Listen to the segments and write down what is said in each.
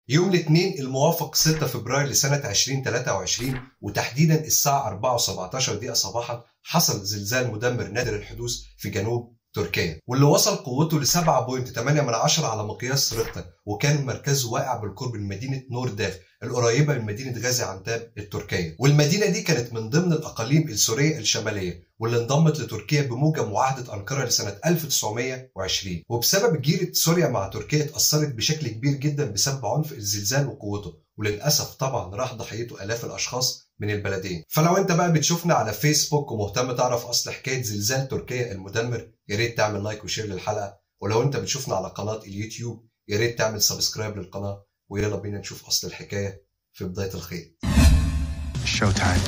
يوم الاثنين الموافق 6 فبراير لسنة 2023 وتحديدا الساعة 4:17 دقيقة صباحا حصل زلزال مدمر نادر الحدوث في جنوب تركيا واللي وصل قوته ل 7.8 من عشرة على مقياس ريختر وكان مركزه واقع بالقرب من مدينة نور داف القريبة من مدينة غازي عنتاب التركية والمدينة دي كانت من ضمن الأقاليم السورية الشمالية واللي انضمت لتركيا بموجب معاهدة أنقرة لسنة 1920 وبسبب جيرة سوريا مع تركيا اتأثرت بشكل كبير جدا بسبب عنف الزلزال وقوته وللأسف طبعا راح ضحيته آلاف الأشخاص من البلدين فلو انت بقى بتشوفنا على فيسبوك ومهتم تعرف أصل حكاية زلزال تركيا المدمر يا ريت تعمل لايك وشير للحلقة ولو انت بتشوفنا على قناة اليوتيوب يا ريت تعمل سبسكرايب للقناة ويلا بينا نشوف أصل الحكاية في بداية الخير شو تايم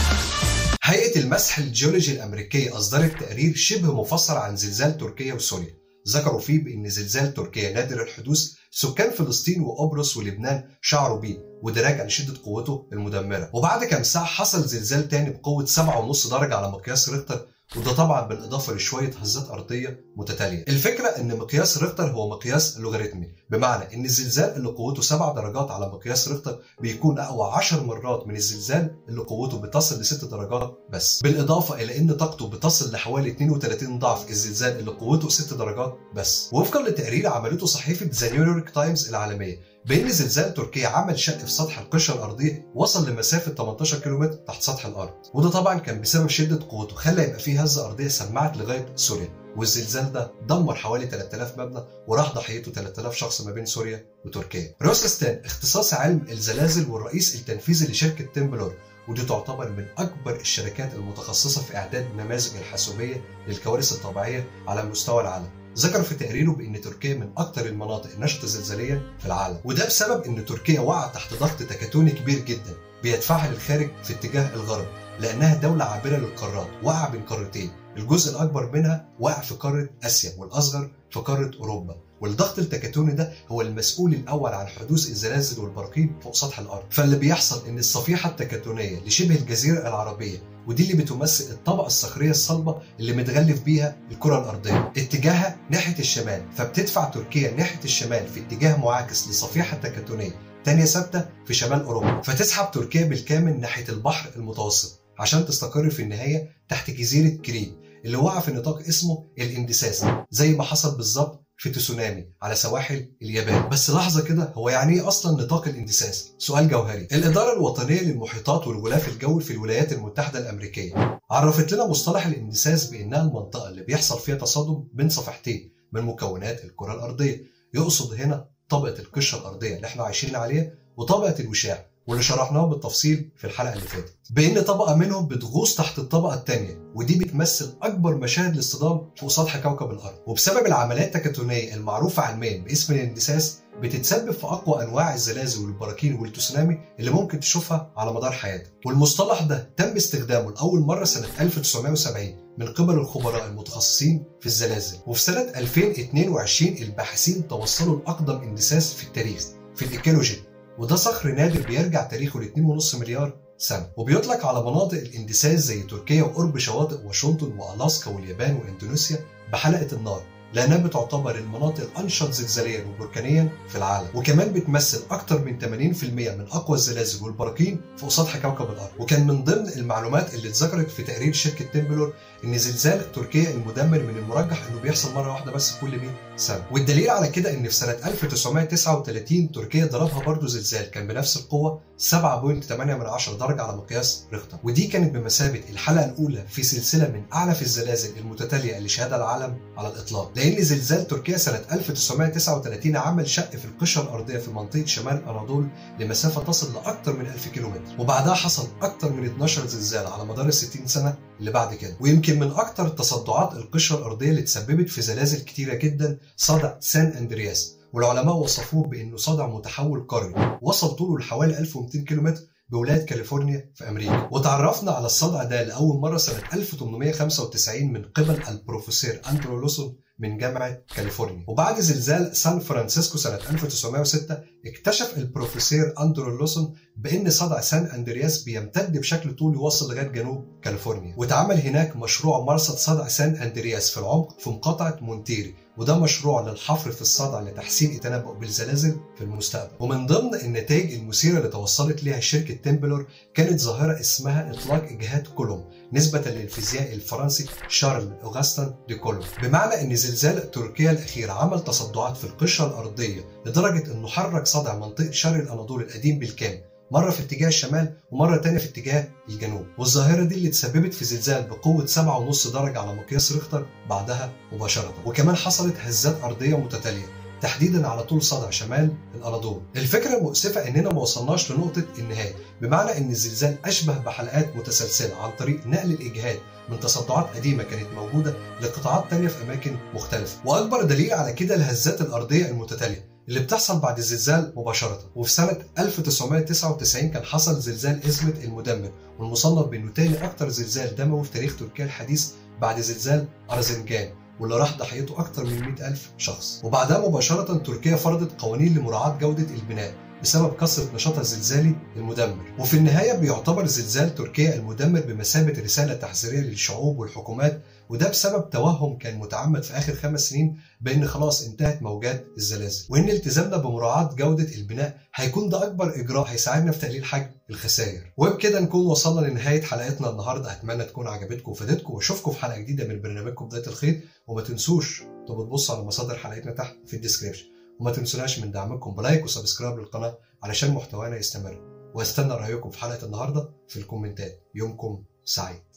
هيئة المسح الجيولوجي الأمريكية أصدرت تقرير شبه مفصل عن زلزال تركيا وسوريا ذكروا فيه بأن زلزال تركيا نادر الحدوث سكان فلسطين وقبرص ولبنان شعروا بيه وده راجع لشدة قوته المدمرة وبعد كام ساعة حصل زلزال تاني بقوة 7.5 درجة على مقياس ريختر وده طبعا بالاضافه لشويه هزات ارضيه متتاليه. الفكره ان مقياس ريختر هو مقياس لوغاريتمي بمعنى ان الزلزال اللي قوته 7 درجات على مقياس ريختر بيكون اقوى 10 مرات من الزلزال اللي قوته بتصل ل 6 درجات بس. بالاضافه الى ان طاقته بتصل لحوالي 32 ضعف الزلزال اللي قوته 6 درجات بس. وفقا لتقرير عملته صحيفه ذا نيويورك تايمز العالميه بان زلزال تركيا عمل شق في سطح القشره الارضيه وصل لمسافه 18 كيلومتر تحت سطح الارض وده طبعا كان بسبب شده قوته خلى يبقى فيه هزه ارضيه سمعت لغايه سوريا والزلزال ده دمر حوالي 3000 مبنى وراح ضحيته 3000 شخص ما بين سوريا وتركيا. روسستان اختصاص علم الزلازل والرئيس التنفيذي لشركه تيمبلور ودي تعتبر من اكبر الشركات المتخصصه في اعداد النماذج الحاسوبيه للكوارث الطبيعيه على مستوى العالم. ذكر في تقريره بان تركيا من اكثر المناطق النشطه زلزاليا في العالم وده بسبب ان تركيا وقعت تحت ضغط تكتوني كبير جدا بيدفعها للخارج في اتجاه الغرب لانها دوله عابره للقارات وقع بين قارتين الجزء الاكبر منها وقع في قاره اسيا والاصغر في قاره اوروبا والضغط التكتوني ده هو المسؤول الاول عن حدوث الزلازل والبراكين فوق سطح الارض فاللي بيحصل ان الصفيحه التكتونيه لشبه الجزيره العربيه ودي اللي بتمثل الطبقه الصخريه الصلبه اللي متغلف بيها الكره الارضيه اتجاهها ناحيه الشمال فبتدفع تركيا ناحيه الشمال في اتجاه معاكس للصفيحه التكتونيه تانية ثابته في شمال اوروبا فتسحب تركيا بالكامل ناحيه البحر المتوسط عشان تستقر في النهايه تحت جزيره كريت اللي وقع في نطاق اسمه الاندساس زي ما حصل بالظبط في تسونامي على سواحل اليابان بس لحظة كده هو يعني ايه اصلا نطاق الاندساس سؤال جوهري الإدارة الوطنية للمحيطات والغلاف الجوي في الولايات المتحدة الأمريكية عرفت لنا مصطلح الاندساس بأنها المنطقة اللي بيحصل فيها تصادم بين صفحتين من مكونات الكرة الأرضية يقصد هنا طبقة القشرة الأرضية اللي احنا عايشين عليها وطبقة الوشاح واللي شرحناه بالتفصيل في الحلقه اللي فاتت بان طبقه منهم بتغوص تحت الطبقه الثانيه ودي بتمثل اكبر مشاهد الاصطدام فوق سطح كوكب الارض وبسبب العمليات التكتونيه المعروفه علميا باسم الاندساس بتتسبب في اقوى انواع الزلازل والبراكين والتسونامي اللي ممكن تشوفها على مدار حياتك والمصطلح ده تم استخدامه لاول مره سنه 1970 من قبل الخبراء المتخصصين في الزلازل وفي سنه 2022 الباحثين توصلوا لاقدم اندساس في التاريخ في الايكولوجي وده صخر نادر بيرجع تاريخه ل 2.5 مليار سنة وبيطلق على مناطق الاندساس زي تركيا وقرب شواطئ واشنطن والاسكا واليابان واندونيسيا بحلقة النار لأنها بتعتبر المناطق الأنشط زلزاليا وبركانيا في العالم وكمان بتمثل أكثر من 80% من أقوى الزلازل والبراكين فوق سطح كوكب الأرض وكان من ضمن المعلومات اللي اتذكرت في تقرير شركة تيمبلور إن زلزال تركيا المدمر من المرجح إنه بيحصل مرة واحدة بس كل 100 سنة والدليل على كده إن في سنة 1939 تركيا ضربها برضه زلزال كان بنفس القوة 7.8 من 10 درجة على مقياس ريختر ودي كانت بمثابة الحلقة الأولى في سلسلة من أعنف الزلازل المتتالية اللي شهدها العالم على الإطلاق لأن زلزال تركيا سنة 1939 عمل شق في القشرة الأرضية في منطقة شمال الأناضول لمسافة تصل لأكثر من 1000 كيلومتر وبعدها حصل أكثر من 12 زلزال على مدار ال 60 سنة اللي بعد كده ويمكن من أكثر تصدعات القشرة الأرضية اللي تسببت في زلازل كتيرة جدا صدع سان أندرياس والعلماء وصفوه بأنه صدع متحول قاري وصل طوله لحوالي 1200 كيلومتر بولاية كاليفورنيا في أمريكا وتعرفنا على الصدع ده لأول مرة سنة 1895 من قبل البروفيسور أندرو لوسون من جامعة كاليفورنيا وبعد زلزال سان فرانسيسكو سنة 1906 اكتشف البروفيسور أندرو لوسون بأن صدع سان أندرياس بيمتد بشكل طول يوصل لغاية جنوب كاليفورنيا واتعمل هناك مشروع مرصد صدع سان أندرياس في العمق في مقاطعة مونتيري وده مشروع للحفر في الصدع لتحسين التنبؤ بالزلازل في المستقبل ومن ضمن النتائج المثيرة اللي توصلت لها شركة تمبلر كانت ظاهرة اسمها إطلاق إجهاد كولوم نسبة للفيزيائي الفرنسي شارل أوغستان دي كولوم بمعنى أن زلزال تركيا الأخير عمل تصدعات في القشرة الأرضية لدرجة أنه حرك صدع منطقة شرق الأناضول القديم بالكامل مرة في اتجاه الشمال ومرة تانية في اتجاه الجنوب والظاهرة دي اللي تسببت في زلزال بقوة 7.5 درجة على مقياس ريختر بعدها مباشرة وكمان حصلت هزات أرضية متتالية تحديدا على طول صدع شمال الاناضول. الفكره المؤسفه اننا ما وصلناش لنقطه النهايه، بمعنى ان الزلزال اشبه بحلقات متسلسله عن طريق نقل الاجهاد من تصدعات قديمه كانت موجوده لقطاعات تانية في اماكن مختلفه، واكبر دليل على كده الهزات الارضيه المتتاليه اللي بتحصل بعد الزلزال مباشرة وفي سنة 1999 كان حصل زلزال إزمة المدمر والمصنف بأنه تاني أكتر زلزال دموي في تاريخ تركيا الحديث بعد زلزال أرزنجان واللي راح ضحيته أكتر من 100 ألف شخص وبعدها مباشرة تركيا فرضت قوانين لمراعاة جودة البناء بسبب كثرة نشاطها الزلزالي المدمر وفي النهاية بيعتبر زلزال تركيا المدمر بمثابة رسالة تحذيرية للشعوب والحكومات وده بسبب توهم كان متعمد في آخر خمس سنين بأن خلاص انتهت موجات الزلازل وإن التزامنا بمراعاة جودة البناء هيكون ده أكبر إجراء هيساعدنا في تقليل حجم الخسائر وبكده نكون وصلنا لنهاية حلقتنا النهاردة أتمنى تكون عجبتكم وفادتكم وأشوفكم في حلقة جديدة من برنامجكم بداية الخيط وما تنسوش تبقوا تبصوا على مصادر حلقتنا تحت في الديسكريبشن وما تنسوناش من دعمكم بلايك وسبسكرايب للقناة علشان محتوانا يستمر واستنى رأيكم في حلقة النهاردة في الكومنتات يومكم سعيد